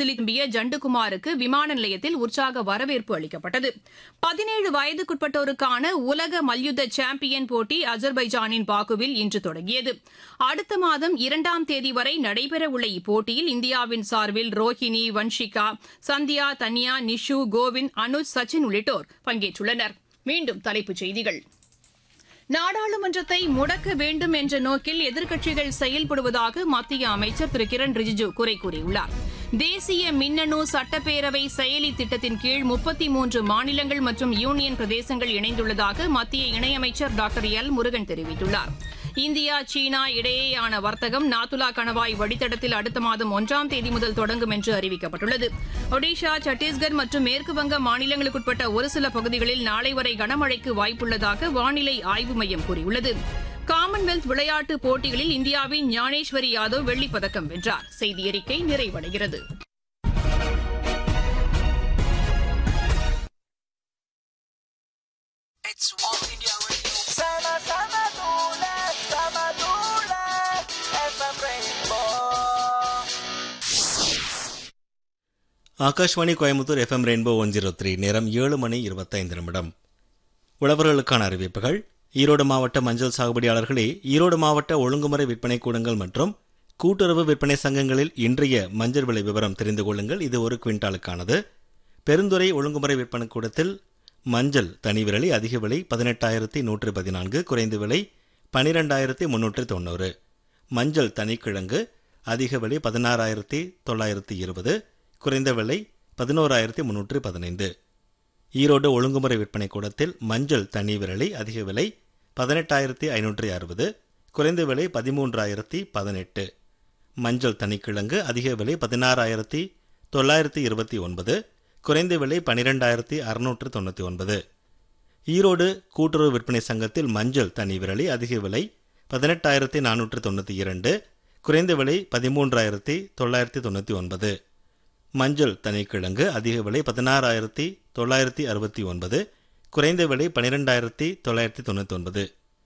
புதுதில்லி திரும்பிய ஜண்டுகுமாருக்கு விமான நிலையத்தில் உற்சாக வரவேற்பு அளிக்கப்பட்டது பதினேழு வயதுக்குட்பட்டோருக்கான உலக மல்யுத்த சாம்பியன் போட்டி அஜர்பைஜானின் பாக்குவில் இன்று தொடங்கியது அடுத்த மாதம் இரண்டாம் தேதி வரை நடைபெறவுள்ள இப்போட்டியில் இந்தியாவின் சார்பில் ரோஹினி வன்ஷிகா சந்தியா தன்யா நிஷு கோவிந்த் அனுஜ் சச்சின் உள்ளிட்டோர் பங்கேற்றுள்ளனர் மீண்டும் தலைப்புச் செய்திகள் நாடாளுமன்றத்தை முடக்க வேண்டும் என்ற நோக்கில் எதிர்க்கட்சிகள் செயல்படுவதாக மத்திய அமைச்சர் திரு கிரண் ரிஜிஜு குறை கூறியுள்ளார் தேசிய மின்னணு சட்டப்பேரவை செயலி திட்டத்தின் கீழ் முப்பத்தி மூன்று மாநிலங்கள் மற்றும் யூனியன் பிரதேசங்கள் இணைந்துள்ளதாக மத்திய இணையமைச்சர் டாக்டர் எல் முருகன் தெரிவித்துள்ளார் இந்தியா சீனா இடையேயான வர்த்தகம் நாத்துலா கணவாய் வழித்தடத்தில் அடுத்த மாதம் ஒன்றாம் தேதி முதல் தொடங்கும் என்று அறிவிக்கப்பட்டுள்ளது ஒடிஷா சத்தீஸ்கர் மற்றும் மேற்குவங்க மாநிலங்களுக்குட்பட்ட ஒரு சில பகுதிகளில் நாளை வரை கனமழைக்கு வாய்ப்புள்ளதாக வானிலை ஆய்வு மையம் கூறியுள்ளது காமன்வெல்த் விளையாட்டுப் போட்டிகளில் இந்தியாவின் ஞானேஸ்வரி யாதவ் வெள்ளிப் பதக்கம் வென்றார் செய்தி அறிக்கை நிறைவடைகிறது It's All India Radio. Sama sama dula, sama dula, FM Rainbow. Akashvani Coimbatore FM rainbow one zero three நேரம் ஏழு மணி இருபத்தைந்து நிமிடம் உழவர்களுக்கான அறிவிப்புகள் ஈரோடு மாவட்ட மஞ்சள் சாகுபடியாளர்களே ஈரோடு மாவட்ட ஒழுங்குமுறை விற்பனை கூடங்கள் மற்றும் கூட்டுறவு விற்பனை சங்கங்களில் இன்றைய மஞ்சள் விலை விவரம் தெரிந்து கொள்ளுங்கள் இது ஒரு குவிண்டாலுக்கானது பெருந்துறை ஒழுங்குமுறை விற்பனை கூடத்தில் மஞ்சள் தனி விரலி அதிக விலை பதினெட்டாயிரத்தி நூற்று பதினான்கு குறைந்த விலை பனிரெண்டாயிரத்தி முன்னூற்று தொண்ணூறு மஞ்சள் தனிக்கிழங்கு அதிக விலை பதினாறாயிரத்தி தொள்ளாயிரத்தி இருபது குறைந்த விலை பதினோராயிரத்தி முன்னூற்று பதினைந்து ஈரோடு ஒழுங்குமுறை விற்பனை கூடத்தில் மஞ்சள் தனி விரலி அதிக விலை பதினெட்டாயிரத்தி ஐநூற்றி அறுபது குறைந்த விலை பதிமூன்றாயிரத்தி பதினெட்டு மஞ்சள் தனிக்கிழங்கு அதிக விலை பதினாறாயிரத்தி தொள்ளாயிரத்தி இருபத்தி ஒன்பது குறைந்த விலை பனிரெண்டாயிரத்தி அறுநூற்று தொண்ணூற்றி ஒன்பது ஈரோடு கூட்டுறவு விற்பனை சங்கத்தில் மஞ்சள் தனி விரலி அதிக விலை பதினெட்டாயிரத்தி நானூற்று தொண்ணூற்றி இரண்டு குறைந்த விலை பதிமூன்றாயிரத்தி தொள்ளாயிரத்தி தொண்ணூற்றி ஒன்பது மஞ்சள் தனிக்கிழங்கு அதிக விலை பதினாறாயிரத்தி தொள்ளாயிரத்தி அறுபத்தி ஒன்பது குறைந்த விலை பனிரெண்டாயிரத்தி தொள்ளாயிரத்தி தொண்ணூற்றி ஒன்பது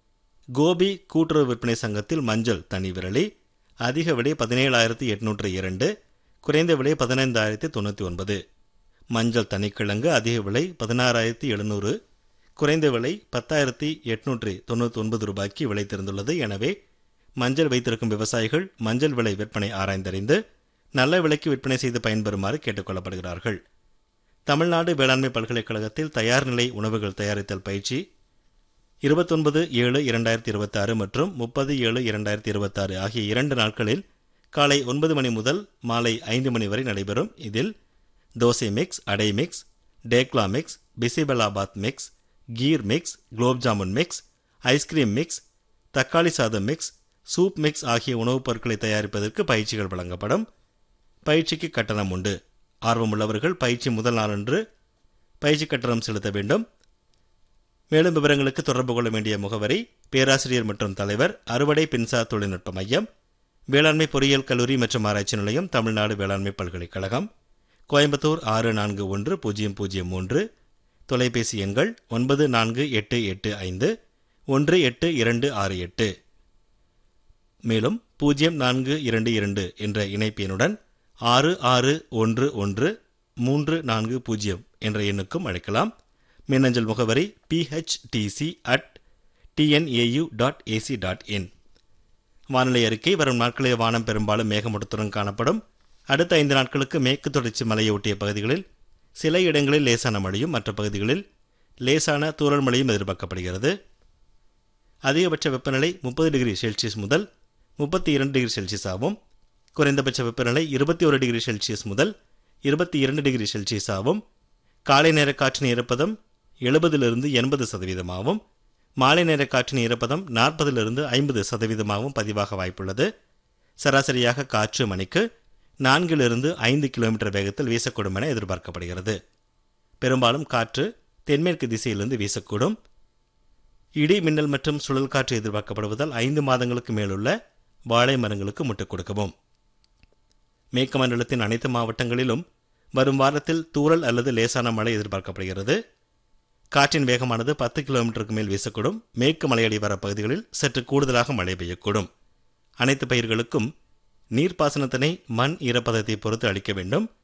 கோபி கூட்டுறவு விற்பனை சங்கத்தில் மஞ்சள் தனி விரலி அதிக விலை பதினேழாயிரத்தி எட்நூற்று இரண்டு குறைந்த விலை பதினைந்தாயிரத்தி தொண்ணூற்றி ஒன்பது மஞ்சள் தனிக்கிழங்கு அதிக விலை பதினாறாயிரத்தி எழுநூறு குறைந்த விலை பத்தாயிரத்தி எட்நூற்றி தொண்ணூற்றி ஒன்பது ரூபாய்க்கு விலை தெரிந்துள்ளது எனவே மஞ்சள் வைத்திருக்கும் விவசாயிகள் மஞ்சள் விலை விற்பனை ஆராய்ந்தறிந்து நல்ல விலைக்கு விற்பனை செய்து பயன்பெறுமாறு கேட்டுக்கொள்ளப்படுகிறார்கள் தமிழ்நாடு வேளாண்மை பல்கலைக்கழகத்தில் தயார் நிலை உணவுகள் தயாரித்தல் பயிற்சி இருபத்தொன்பது ஏழு இரண்டாயிரத்தி இருபத்தாறு மற்றும் முப்பது ஏழு இரண்டாயிரத்தி இருபத்தாறு ஆகிய இரண்டு நாட்களில் காலை ஒன்பது மணி முதல் மாலை ஐந்து மணி வரை நடைபெறும் இதில் dosa mix adai mix dhokla mix bisibelebath mix kheer mix gulab jamun mix ice cream mix தக்காளி சாதம் மிக்ஸ் சூப் மிக்ஸ் ஆகிய உணவுப் பொருட்களை தயாரிப்பதற்கு பயிற்சிகள் வழங்கப்படும் பயிற்சிக்கு கட்டணம் உண்டு ஆர்வமுள்ளவர்கள் பயிற்சி முதல் நாளன்று பயிற்சி கட்டணம் செலுத்த வேண்டும் மேலும் விவரங்களுக்கு தொடர்பு கொள்ள வேண்டிய முகவரி பேராசிரியர் மற்றும் தலைவர் அறுவடை பின்சார் தொழில்நுட்ப மையம் வேளாண்மை பொறியியல் கல்லூரி மற்றும் ஆராய்ச்சி நிலையம் தமிழ்நாடு வேளாண்மை பல்கலைக்கழகம் கோயம்புத்தூர் ஆறு நான்கு ஒன்று பூஜ்ஜியம் பூஜ்ஜியம் மூன்று தொலைபேசி எண்கள் ஒன்பது நான்கு எட்டு எட்டு ஐந்து ஒன்று எட்டு இரண்டு ஆறு எட்டு மேலும் பூஜ்ஜியம் நான்கு இரண்டு இரண்டு என்ற இணைப்பு எண்ணுடன் ஆறு ஆறு ஒன்று ஒன்று மூன்று நான்கு பூஜ்ஜியம் என்ற எண்ணுக்கும் அழைக்கலாம் மின்னஞ்சல் முகவரி PHDC at TNAU dot AC dot in வானிலை அறிக்கை வரும் நாட்களில் வானம் பெரும்பாலும் மேகமூட்டத்துடன் காணப்படும் அடுத்த ஐந்து நாட்களுக்கு மேற்கு தொடர்ச்சி மலையை ஒட்டிய பகுதிகளில் சில இடங்களில் லேசான மழையும் மற்ற பகுதிகளில் லேசான தூறல் மழையும் எதிர்பார்க்கப்படுகிறது அதிகபட்ச வெப்பநிலை முப்பது டிகிரி செல்சியஸ் முதல் முப்பத்தி இரண்டு டிகிரி செல்சியஸ் ஆகும் குறைந்தபட்ச வெப்பநிலை இருபத்தி ஒரு டிகிரி செல்சியஸ் முதல் இருபத்தி இரண்டு டிகிரி செல்சியஸ் ஆகும் காலை நேர காற்றின் ஈரப்பதம் எழுபதிலிருந்து எண்பது சதவீதமாகவும் மாலை நேர காற்றின் ஈரப்பதம் நாற்பதிலிருந்து ஐம்பது சதவீதமாகவும் பதிவாக வாய்ப்புள்ளது சராசரியாக காற்று மணிக்கு நான்கிலிருந்து ஐந்து கிலோமீட்டர் வேகத்தில் வீசக்கூடும் என எதிர்பார்க்கப்படுகிறது பெரும்பாலும் காற்று தென்மேற்கு திசையிலிருந்து வீசக்கூடும் இடி மின்னல் மற்றும் சுழல் காற்று எதிர்பார்க்கப்படுவதால் ஐந்து மாதங்களுக்கு மேலுள்ள வாழை மரங்களுக்கு முட்டுக் கொடுக்கவும் மேற்கு மண்டலத்தின் அனைத்து மாவட்டங்களிலும் வரும் வாரத்தில் தூறல் அல்லது லேசான மழை எதிர்பார்க்கப்படுகிறது காற்றின் வேகமானது பத்து கிலோமீட்டருக்கு மேல் வீசக்கூடும் மேற்கு மலையடிவார பகுதிகளில் சற்று கூடுதலாக மழை பெய்யக்கூடும் அனைத்து பயிர்களுக்கும் நீர்ப்பாசனத்தினை மண் ஈரப்பதத்தை பொறுத்து அளிக்க வேண்டும்